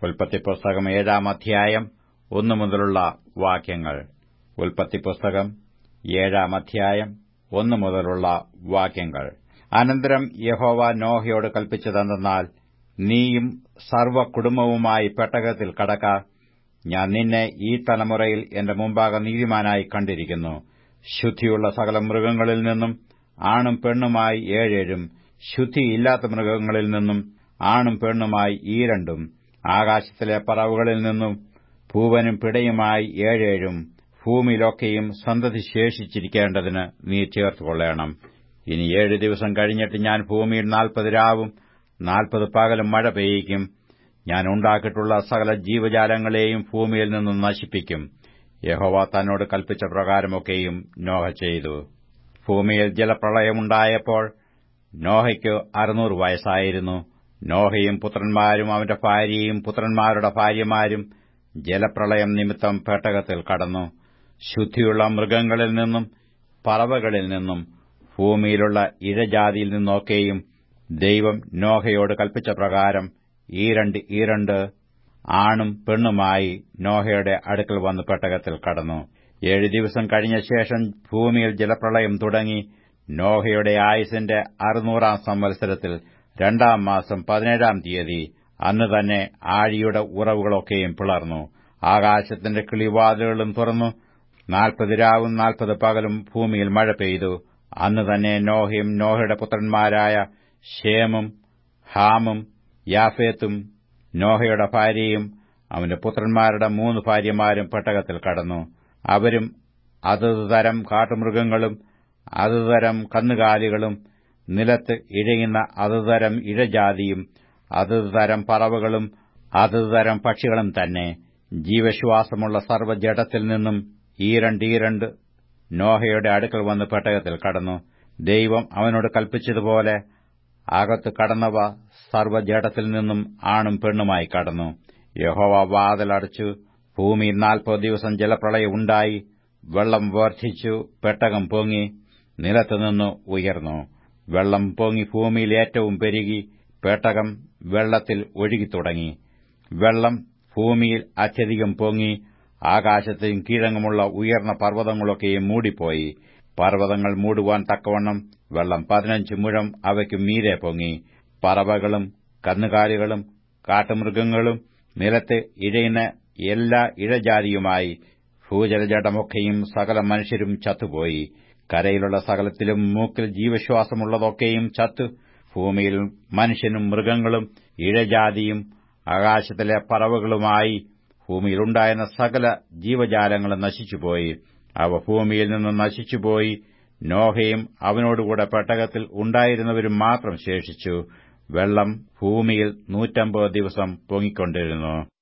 ഉൽപ്പത്തി പുസ്തകം ഏഴാം അധ്യായം ഒന്നു മുതലുള്ള വാക്യങ്ങൾ ഉൽപ്പത്തി പുസ്തകം ഏഴാം അധ്യായം ഒന്നു മുതലുള്ള വാക്യങ്ങൾ അനന്തരം യഹോവ നോഹയോട് കൽപ്പിച്ചതെന്നാൽ നീയും സർവ്വകുടുംബവുമായി പെട്ടകത്തിൽ കടക്ക ഞാൻ നിന്നെ ഈ തലമുറയിൽ എന്റെ മുമ്പാകെ നീതിമാനായി കണ്ടിരിക്കുന്നു ശുദ്ധിയുള്ള സകല മൃഗങ്ങളിൽ നിന്നും ആണും പെണ്ണുമായി ഏഴേഴും ശുദ്ധിയില്ലാത്ത മൃഗങ്ങളിൽ നിന്നും ആണും പെണ്ണുമായി ഈ രണ്ടും ആകാശത്തിലെ പറവുകളിൽ നിന്നും പൂവനും പിടയുമായി ഏഴേഴും ഭൂമിയിലൊക്കെയും സന്തതി ശേഷിച്ചിരിക്കേണ്ടതിന് നീ ചേർത്തുകൊള്ളേണം ഇനി ഏഴ് ദിവസം കഴിഞ്ഞിട്ട് ഞാൻ ഭൂമിയിൽ നാൽപ്പത് രാവും നാൽപ്പത് പകലും മഴ പെയ്യിക്കും ഞാൻ ഉണ്ടാക്കിയിട്ടുള്ള സകല ജീവജാലങ്ങളെയും ഭൂമിയിൽ നിന്നും നശിപ്പിക്കും യഹോവ തന്നോട് കൽപ്പിച്ച പ്രകാരമൊക്കെയും നോഹ ചെയ്തു ഭൂമിയിൽ ജലപ്രളയമുണ്ടായപ്പോൾ നോഹയ്ക്ക് അറുന്നൂറ് വയസ്സായിരുന്നു നോഹയും പുത്രന്മാരും അവന്റെ ഭാര്യയും പുത്രന്മാരുടെ ഭാര്യമാരും ജലപ്രളയം നിമിത്തം പെട്ടകത്തിൽ കടന്നു ശുദ്ധിയുള്ള മൃഗങ്ങളിൽ നിന്നും പറവകളിൽ നിന്നും ഭൂമിയിലുള്ള ഇഴജാതിയിൽ നിന്നൊക്കെയും ദൈവം നോഹയോട് കൽപ്പിച്ച പ്രകാരം ഈരണ്ട് ഈരണ്ട് ആണും പെണ്ണുമായി നോഹയുടെ അടുക്കൽ വന്ന് പെട്ടകത്തിൽ കടന്നു ഏഴ് ദിവസം കഴിഞ്ഞ ശേഷം ഭൂമിയിൽ ജലപ്രളയം തുടങ്ങി നോഹയുടെ ആയുസിന്റെ അറുന്നൂറാം സംവത്സരത്തിൽ രണ്ടാം മാസം പതിനേഴാം തീയതി അന്ന് തന്നെ ആഴിയുടെ ഉറവുകളൊക്കെയും പിളർന്നു ആകാശത്തിന്റെ കിളിവാതിലുകളും തുറന്നു നാൽപ്പത് രാവും നാൽപ്പത് പകലും ഭൂമിയിൽ മഴ പെയ്തു അന്ന് തന്നെ നോഹയും നോഹയുടെ പുത്രന്മാരായ ഷേമും ഹാമും യാഫേത്തും നോഹയുടെ ഭാര്യയും അവന്റെ പുത്രന്മാരുടെ മൂന്ന് ഭാര്യമാരും പെട്ടകത്തിൽ കടന്നു അവരും അതത് തരം കാട്ടുമൃഗങ്ങളും അതത് തരം കന്നുകാലികളും നിലത്ത് ഇഴയുന്ന അതത് തരം ഇഴജാതിയും അതത് തരം പറവകളും അതത് തരം പക്ഷികളും തന്നെ ജീവശ്വാസമുള്ള സർവ്വജടത്തിൽ നിന്നും ഈരണ്ടീരണ്ട് നോഹയുടെ അടുക്കൽ വന്ന് പെട്ടകത്തിൽ കടന്നു ദൈവം അവനോട് കൽപ്പിച്ചതുപോലെ അകത്ത് കടന്നവ സർവ്വജടത്തിൽ നിന്നും ആണും പെണ്ണുമായി കടന്നു യഹോവ വാതിലടച്ചു ഭൂമിയിൽ നാൽപ്പത് ദിവസം ജലപ്രളയം ഉണ്ടായി വെള്ളം വർദ്ധിച്ചു പെട്ടകം പൊങ്ങി നിലത്തുനിന്ന് ഉയർന്നു വെള്ളം പൊങ്ങി ഭൂമിയിൽ ഏറ്റവും പെരുകി പെട്ടകം വെള്ളത്തിൽ ഒഴുകിത്തുടങ്ങി വെള്ളം ഭൂമിയിൽ അത്യധികം പൊങ്ങി ആകാശത്തെയും കീഴങ്ങുമുള്ള ഉയർന്ന പർവ്വതങ്ങളൊക്കെയും മൂടിപ്പോയി പർവ്വതങ്ങൾ മൂടുവാൻ തക്കവണ്ണം വെള്ളം പതിനഞ്ച് മുഴം അവയ്ക്ക് മീരെ പൊങ്ങി പറവകളും കന്നുകാലികളും കാട്ടുമൃഗങ്ങളും നിലത്ത് ഇഴയുന്ന എല്ലാ ഇഴജാതിയുമായി ഭൂജലജടമൊക്കെയും സകല മനുഷ്യരും ചത്തുപോയി കരയിലുള്ള സകലത്തിലും മൂക്കിൽ ജീവശ്വാസമുള്ളതൊക്കെയും ചത്തു ഭൂമിയിൽ മനുഷ്യനും മൃഗങ്ങളും ഇഴജാതിയും ആകാശത്തിലെ പറവകളുമായി ഭൂമിയിലുണ്ടായിരുന്ന സകല ജീവജാലങ്ങളും നശിച്ചുപോയി അവ ഭൂമിയിൽ നിന്ന് നശിച്ചുപോയി നോഹയും അവനോടുകൂടെ പെട്ടകത്തിൽ ഉണ്ടായിരുന്നവരും മാത്രം ശേഷിച്ചു വെള്ളം ഭൂമിയിൽ നൂറ്റമ്പത് ദിവസം പൊങ്ങിക്കൊണ്ടിരുന്നു